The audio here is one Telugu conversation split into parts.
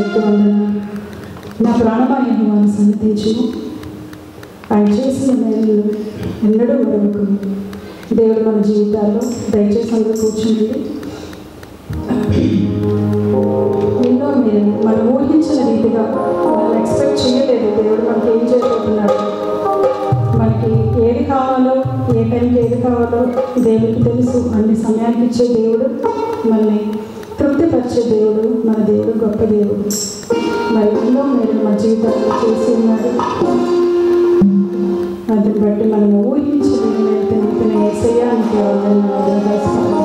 నీకు వందనాలు నా ప్రాణమైన వారి సన్నిధించును ఆయన చేసిన మేలు ఎన్నడూ మరొకరు దేవుడు మన జీవితాల్లో దయచేసి అందరూ కూర్చుండి ఎన్నో మీరు మనం ఊహించిన రీతిగా మనం ఎక్స్పెక్ట్ చేయలేదు దేవుడు మనకి ఏం చేయబోతున్నాడు మనకి ఏది కావాలో ఏ టైంకి ఏది కావాలో దేవుడికి తెలుసు అన్ని సమయానికి ఇచ్చే దేవుడు మనల్ని తృప్తిపరిచే దేవుడు మన దేవుడు గొప్ప దేవుడు మరి ఎన్నో మీరు మన జీవితంలో చేసి ఉన్నారు దాన్ని బట్టి మనం ఊహించలేని ఏసయ్యానికి వాళ్ళని వదిలివేస్తాము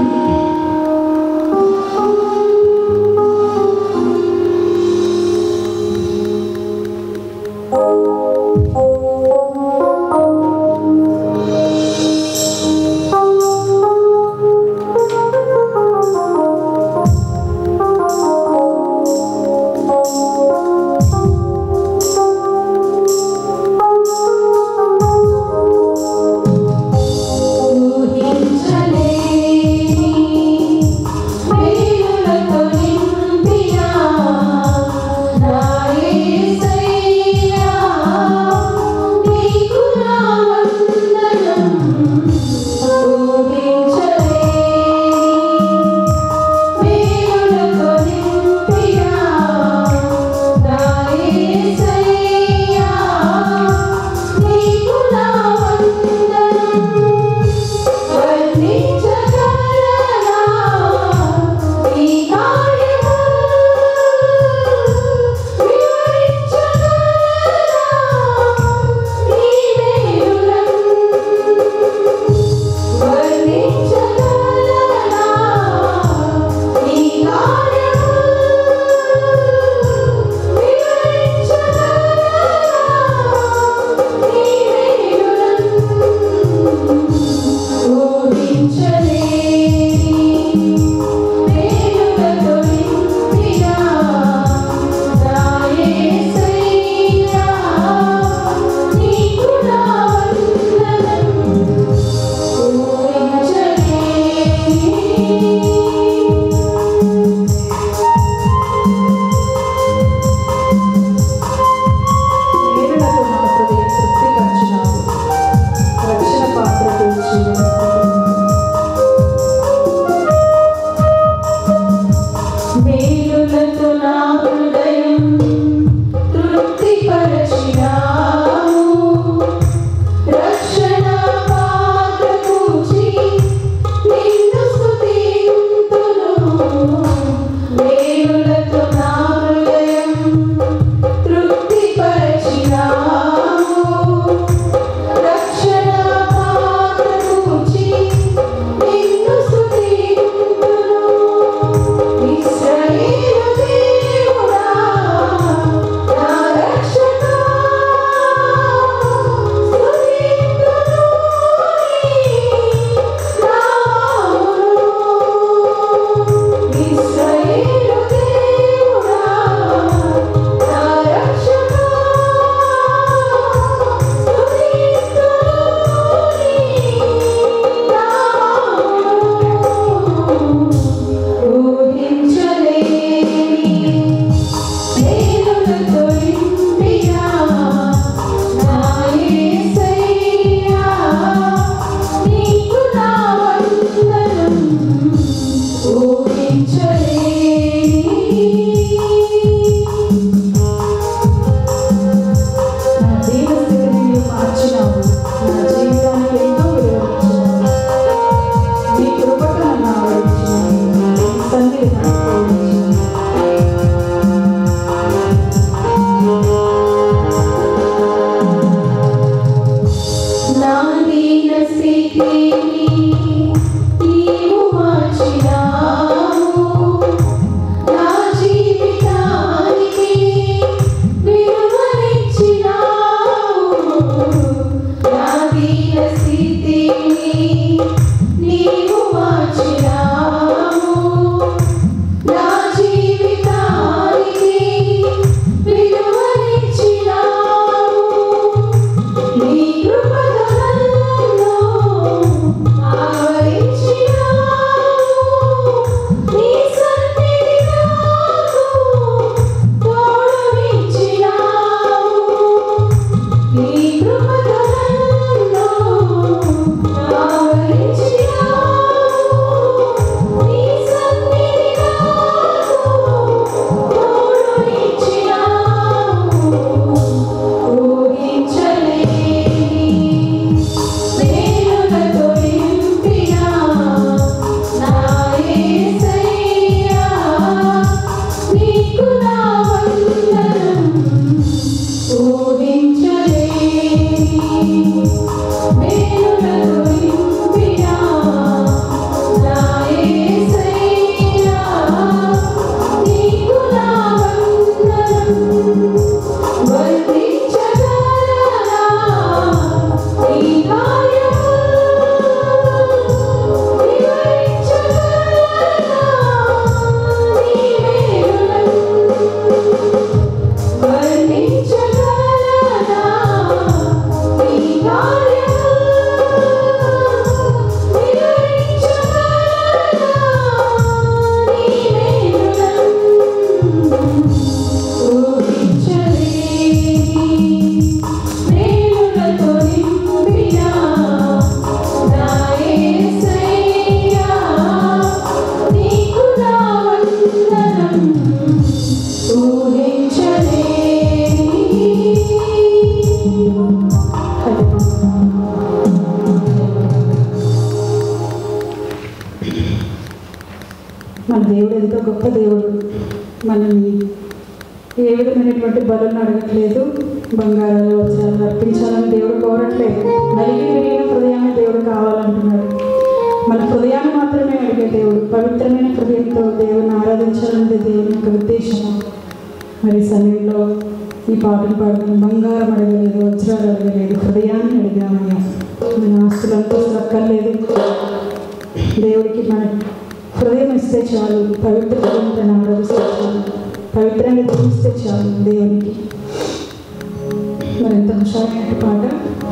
నేరులకు నా హృదయ తృప్తిపరచున్నావు రక్షణ పాత్ర కూర్చి మేలులతో నా హృదయం తృప్తిపరచినావు. రక్షణ పాత్ర కూర్చి నిన్ను స్తుతింతును. మేలులతో నా హృదయం తృప్తిపరచినావు. రక్షణ పాత్ర కూర్చి నిన్ను స్తుతింతును. ఇశ్రాయేలు దేవుడా నా రక్షకా స్తుతింతును నీ నామమును ఇశ్రాయేలు దేవుడా నా రక్షకా స్తుతింతును నీ నామమును ఊహించలేని మేలులతో నింపిన నా యేసయ్యా, నీకు నా వందనం. ఊహించలేని నా జీవస్థితిని నీవు మార్చినావు నా జీవితానికి ఎంతో విలువనిచ్చినావు నీ కృపకు నన్ను ఆవరించినావు నీ సన్నిధి నాకు తోడించినావు. నా దీన స్థితిని నీవు మార్చినావు. దేవుడు ఎంతో గొప్ప దేవుడు మనల్ని ఏ విధమైనటువంటి బలులను అడగట్లేదు బంగారాలు వజ్రాలు అర్పించాలని దేవుడు కోరట్లేదు నలిగి విరిగిన హృదయాన్ని దేవుడు కావాలంటున్నాడు మన హృదయాన్ని మాత్రమే అడిగే దేవుడు పవిత్రమైన హృదయంతో దేవుని ఆరాధించాలనేది దేవుని యొక్క ఉద్దేశము మరి ఈ సమయంలో ఈ పాటలు పాడుకుని బంగారం అడగలేదు వజ్రాలు అడగలేదు హృదయాన్ని అడిగామయ్యా మన ఆస్తులంతా అక్కర్లేదు దేవుడికి మన హృదయం ఇస్తే చాలు పవిత్ర హృదయంతో ఆరాధిస్తే చాలు పవిత్రంగా జీవిస్తే చాలు దేవునికి మరి ఎంత హుషారైన పాట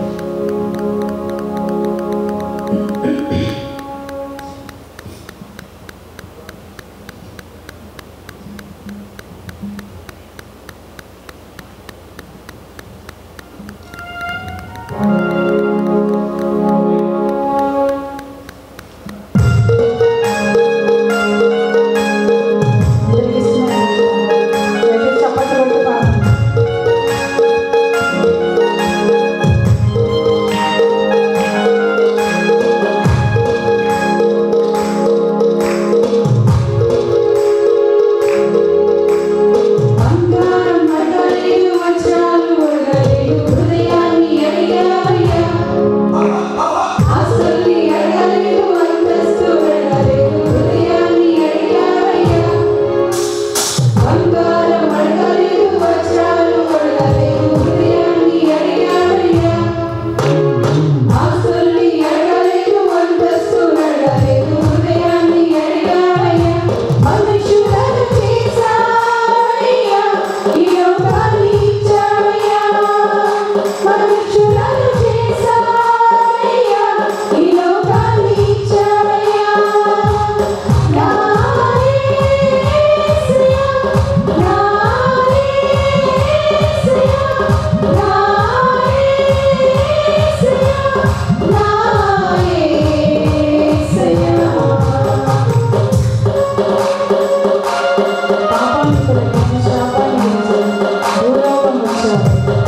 అందరికీ ఇష్టమైన పాట. చప్పట్లు కొట్టి పాడండి. బంగారం అడగలేదు వజ్రాలు అడగలేదు హృదయాన్ని అడిగావయ్యా ఆస్తుల్ని అడగలేదు అంతస్తు అడగలేదు హృదయాన్ని అడిగావయ్యా బంగారం అడగలేదు వజ్రాలు అడగలేదు హృదయాన్ని అడిగావయ్యా ఆస్తుల్ని అడగలేదు అంతస్తు అడగలేదు హృదయాన్ని అడిగావయ్యా మనుషులను చేశావయ్యా ఈ లోకాన్ని ఇచ్చావయ్యా మనుషులను చేశావయ్యా ఈ లోకాన్ని ఇచ్చావయ్యా నా యేసయ్యా నా యేసయ్యా నా యేసయ్యా నా యేసయ్యా పాపాన్ని తొలగించి శాపాన్ని విడిచి భూలోకం వచ్చావు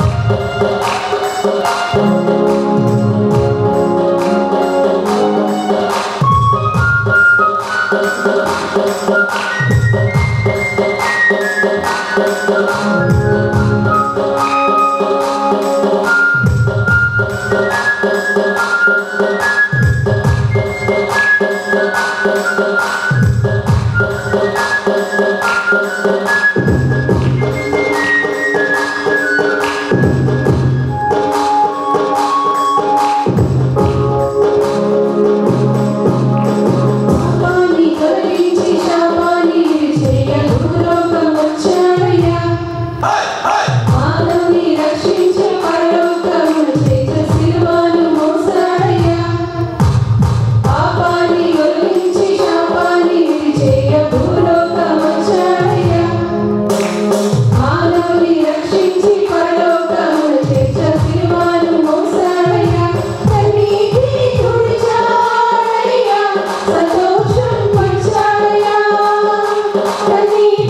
పాపాన్ని తొలగించి శాపాన్ని విడిచేయ భూలోకం వచ్చావయ్యా మానవుని రక్షించే పరలోకమును చేత శిలువను మోసాడయ్యా పాపాన్ని తొలగించి శాపాన్ని విడిచేయ భూలోకం వచ్చాడయ్యా మానవుని రక్షించి పరలోకమును చేత శిలువను మోసాడయ్యా కన్నీటిని తుడిచాడయ్యా సంతోషం పంచాడయ్యా కన్నీటిని